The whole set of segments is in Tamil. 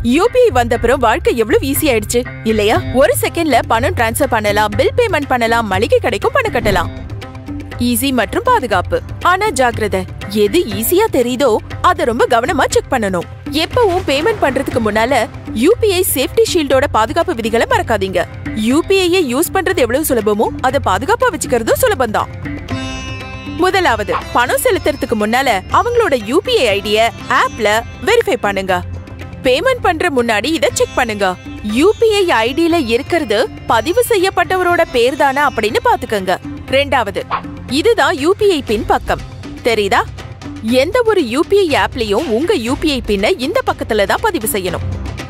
யூபிஐ வந்தப்புறம் வாழ்க்கை எவ்வளவு ஈஸி ஆயிடுச்சு இல்லையா ஒரு செகண்ட்ல பணம் டிரான்ஸ்ஃபர் பண்ணலாம் பில் பேமெண்ட் பண்ணலாம் மளிகை கடைக்கும் பணம் கட்டலாம் ஈஸி மற்றும் பாதுகாப்பு ஆனா ஜாக்கிரதை எது ஈஸியா தெரியுதோ அத ரொம்ப கவனமா செக் பண்ணணும் எப்பவும் பேமெண்ட் பண்றதுக்கு முன்னால யூபிஐ சேஃப்டி ஷீல்டோட பாதுகாப்பு விதிகளை மறக்காதீங்க யூபிஐ யூஸ் பண்றது எவ்வளவு சுலபமோ அதை பாதுகாப்பா வச்சுக்கிறதும் சுலபம்தான் முதலாவது பணம் செலுத்துறதுக்கு முன்னால அவங்களோட யூபிஐ ஐடிய ஆப்ல வெரிஃபை பண்ணுங்க பேமெண்ட் பண்ற முன்னாடி இத செக் பண்ணுங்க யூபிஐ ஐடியில இருக்கிறது பதிவு செய்யப்பட்டவரோட பேர் தானா அப்படின்னு பாத்துக்கங்க ரெண்டாவது இதுதான் யூபிஐ பின் பக்கம் தெரியுதா எந்த ஒரு யூபிஐ ஆப்லயும் உங்க யூபிஐ பின்னை இந்த பக்கத்துல தான் பதிவு செய்யணும்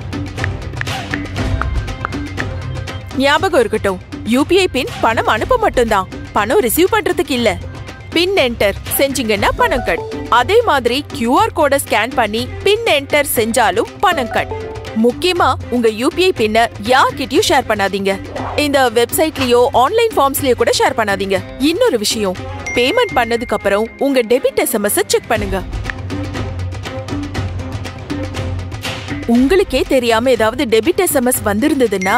ஞாபகம் இருக்கட்டும் யூபிஐ பின் பணம் அனுப்ப மட்டும்தான் பணம் ரிசீவ் பண்றதுக்கு இல்ல பின் என்டர் செஞ்சீங்கன்னா பணம் கட் அதே மாதிரி கியூஆர் கோட ஸ்கேன் பண்ணி பின் என்டர் செஞ்சாலும் பணம் கட் முக்கியமா உங்க யூபிஐ பின்ன யார்கிட்டயும் ஷேர் பண்ணாதீங்க இந்த வெப்சைட்லயோ ஆன்லைன் ஃபார்ம்ஸ்லயோ கூட ஷேர் பண்ணாதீங்க இன்னொரு விஷயம் பேமெண்ட் பண்ணதுக்கு அப்புறம் உங்க டெபிட் எஸ்எம்எஸ் செக் பண்ணுங்க உங்களுக்கே தெரியாம ஏதாவது டெபிட் எஸ்எம்எஸ் வந்திருந்ததுன்னா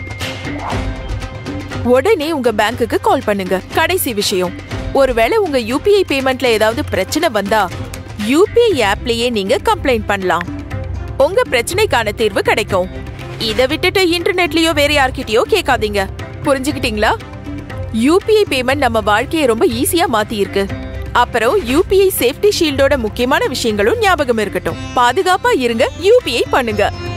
உடனே உங்க பேங்க்குக்கு கால் பண்ணுங்க கடைசி விஷயம் ஒருவேளை உங்க யூபிஐ பேமெண்ட்ல ஏதாவது பிரச்சனை வந்தா யூபிஐ ஆப்லயே நீங்க கம்ப்ளைண்ட் பண்ணலாம் உங்க பிரச்சனைக்கான தீர்வு கிடைக்கும் இதை விட்டுட்டு இன்டர்நெட்லயோ வேற யார்கிட்டயோ கேட்காதீங்க புரிஞ்சுக்கிட்டீங்களா யூபிஐ பேமெண்ட் நம்ம வாழ்க்கையை ரொம்ப ஈஸியா மாத்தி இருக்கு அப்புறம் யூபிஐ சேஃப்டி ஷீல்டோட முக்கியமான விஷயங்களும் ஞாபகம் இருக்கட்டும் பாதுகாப்பா இருங்க யூபிஐ பண்ணுங்க